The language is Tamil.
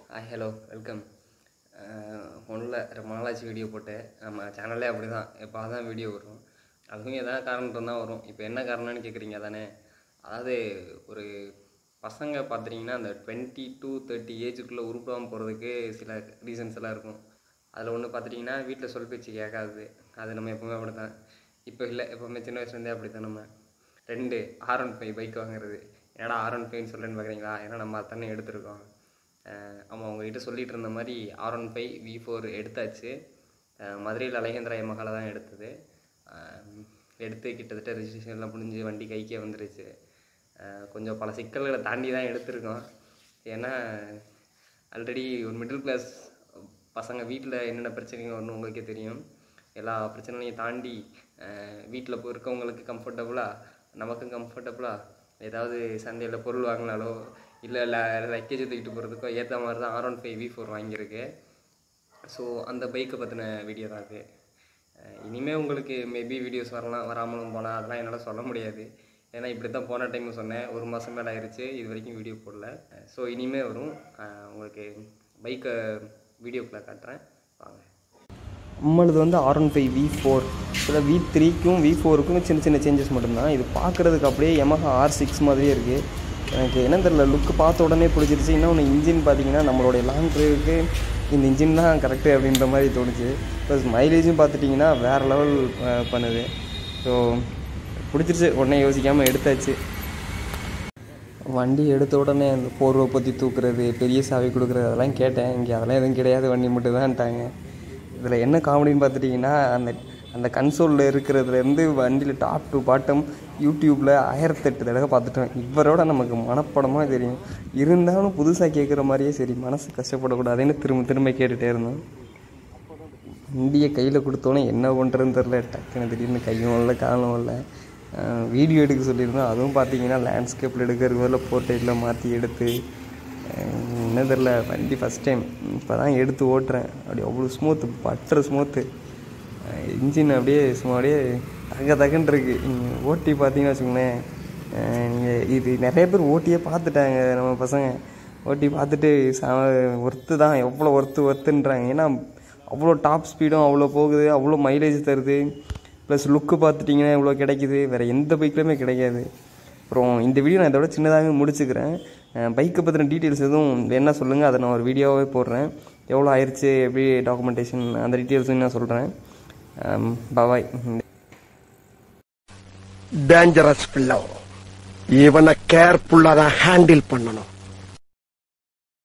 ஹாய் ஹலோ வெல்கம் ஒன்றும் இல்லை ரொம்ப நாளாச்சு வீடியோ போட்டு நம்ம சேனல்லே அப்படி தான் எப்போ தான் வீடியோ வரும் அதுவும் எதாவது காரணம் தான் வரும் இப்போ என்ன காரணம்னு கேட்குறீங்க தானே அதாவது ஒரு பசங்க பார்த்துட்டிங்கன்னா அந்த டுவெண்ட்டி டு தேர்ட்டி ஏஜுக்குள்ளே உருப்படாமல் போகிறதுக்கு சில ரீசன்ஸ் எல்லாம் இருக்கும் அதில் ஒன்று பார்த்துட்டிங்கன்னா வீட்டில் சொல் பேச்சு கேட்காது அது நம்ம எப்பவுமே அப்படி தான் இப்போ இல்லை எப்போவுமே சின்ன வயசுலேருந்தே அப்படி தான் நம்ம ரெண்டு ஆர் ஒன் ஃபைவ் பைக் வாங்குறது என்னடா ஆர் ஒன் ஃபைவ்னு சொல்கிறேன்னு பார்க்குறீங்களா ஏன்னா நம்ம அத்தனை எடுத்திருக்கோம் அஹ் ஆமாம் உங்ககிட்ட சொல்லிட்டு இருந்த மாதிரி R one five V four எடுத்தாச்சு அஹ் மதுரையில் அழகேந்திரா எமகால தான் எடுத்தது அஹ் எடுத்து கிட்டத்தட்ட ரிஜிஸ்ட்ரேஷன்லாம் முடிஞ்சு வண்டி கைக்கே வந்துருச்சு அஹ் கொஞ்சம் பல சிக்கல்களை தாண்டி தான் எடுத்திருக்கோம் ஏன்னா ஆல்ரெடி ஒரு மிடில் கிளாஸ் பசங்க வீட்டில் என்னென்ன பிரச்சனைகள் வரணும் உங்களுக்கே தெரியும் எல்லா பிரச்சனைகளையும் தாண்டி வீட்டில் போய் இருக்கவங்களுக்கு கம்ஃபர்டபுளாக நமக்கும் கம்ஃபர்டபுளாக ஏதாவது சந்தையில் பொருள் வாங்கினாலோ இல்லை லக்கேஜ் தூக்கிட்டு போகிறதுக்கோ ஏற்ற மாதிரி தான் R one five V four வாங்கியிருக்கு ஸோ அந்த பைக்கை பற்றின வீடியோ தான் அது அஹ் இனிமே உங்களுக்கு மேபி வீடியோஸ் வரலாம் வராமலும் போகலாம் அதெல்லாம் என்னால் சொல்ல முடியாது ஏன்னா இப்படி தான் போன டைம் சொன்னேன் ஒரு மாதம் மேலே ஆயிடுச்சு இது வரைக்கும் வீடியோ போடல ஸோ இனிமே வரும் அஹ் உங்களுக்கு பைக்கை வீடியோக்குள்ளே காட்டுறேன் வாங்க நம்மளது வந்து R one five V four இதில் வி த்ரீக்கும் வி ஃபோருக்கும் சின்ன சின்ன சேஞ்சஸ் மட்டும்தான் இது பார்க்குறதுக்கு அப்படியே Yamaha ஆர் சிக்ஸ் மாதிரியே இருக்குது எனக்கு என்ன தெரில லுக்கு பார்த்த உடனே பிடிச்சிருச்சு இன்னொன்று இன்ஜின் பார்த்தீங்கன்னா நம்மளுடைய லாங் ட்ரைவுக்கு இந்த இன்ஜின் தான் கரெக்டு அப்படின்ற மாதிரி தோணுச்சு ப்ளஸ் மைலேஜும் பார்த்துட்டிங்கன்னா வேறு லெவல் பண்ணுது ஸோ பிடிச்சிருச்சு உடனே யோசிக்காமல் எடுத்தாச்சு வண்டி எடுத்த உடனே அந்த போர்வை பற்றி தூக்குறது பெரிய சாவி கொடுக்குறது அதெல்லாம் கேட்டேன் இங்கே அதெல்லாம் எதுவும் கிடையாது வண்டி மட்டும் தான்ட்டாங்க இதில் என்ன காமெடின்னு பார்த்துட்டிங்கன்னா அந்த அந்த கன்சோலில் இருக்கிறதுலேருந்து வண்டியில் டாப் டு பாட்டம் யூடியூப்பில் ஆயிரத்தெட்டு தடவை பார்த்துட்டோம் இவரோட நமக்கு மனப்படமாக தெரியும் இருந்தாலும் புதுசாக கேட்குற மாதிரியே சரி மனசு கஷ்டப்படக்கூடாதுன்னு திரும்ப திரும்ப கேட்டுகிட்டே இருந்தோம் வண்டியை கையில் கொடுத்தோன்னே என்ன பண்ணுறதுன்னு தெரில டக்குன்னு திடீர்னு கையும் இல்லை காலும் இல்லை வீடியோ எடுக்க சொல்லியிருந்தோம் அதுவும் பார்த்தீங்கன்னா லேண்ட்ஸ்கேப்பில் எடுக்கிறதுக்கு பதில் போர்ட்ரேட்டில் மாற்றி எடுத்து அஹ் என்ன தெரில வண்டி ஃபஸ்ட் டைம் இப்போ தான் எடுத்து ஓட்டுறேன் அப்படி அவ்வளோ ஸ்மூத்து பட்டர் ஸ்மூத்து இன்ஜின் அப்படியே சும்மா அப்படியே தக தகன்னு இருக்கு நீங்கள் ஓட்டி பார்த்தீங்கன்னா வச்சுக்கோங்களேன் நீங்கள் இது நிறைய பேர் ஓட்டியே பார்த்துட்டாங்க நம்ம பசங்க ஓட்டி பார்த்துட்டு ஒர்த்து தான் எவ்வளோ ஒர்த்து ஒர்த்துன்றாங்க ஏன்னா அவ்வளோ டாப் ஸ்பீடும் அவ்வளோ போகுது அவ்வளோ மைலேஜ் தருது ப்ளஸ் லுக்கு பார்த்துட்டிங்கன்னா இவ்வளோ கிடைக்குது வேறு எந்த பைக்லையுமே கிடைக்காது அப்புறம் இந்த வீடியோ நான் இதோட சின்னதாக முடிச்சுக்கிறேன் பைக்கை பற்றின டீட்டெயில்ஸ் எதுவும் என்ன சொல்லுங்கள் அதை நான் ஒரு வீடியோவாகவே போடுறேன் எவ்வளோ ஆயிடுச்சு எப்படி டாக்குமெண்டேஷன் அந்த டீட்டெயில்ஸும் நான் சொல்கிறேன் பபாய் டேஞ்சரஸ் பிள்ளை இவனை கேர்ஃபுல்லா தான் ஹேண்டில் பண்ணணும்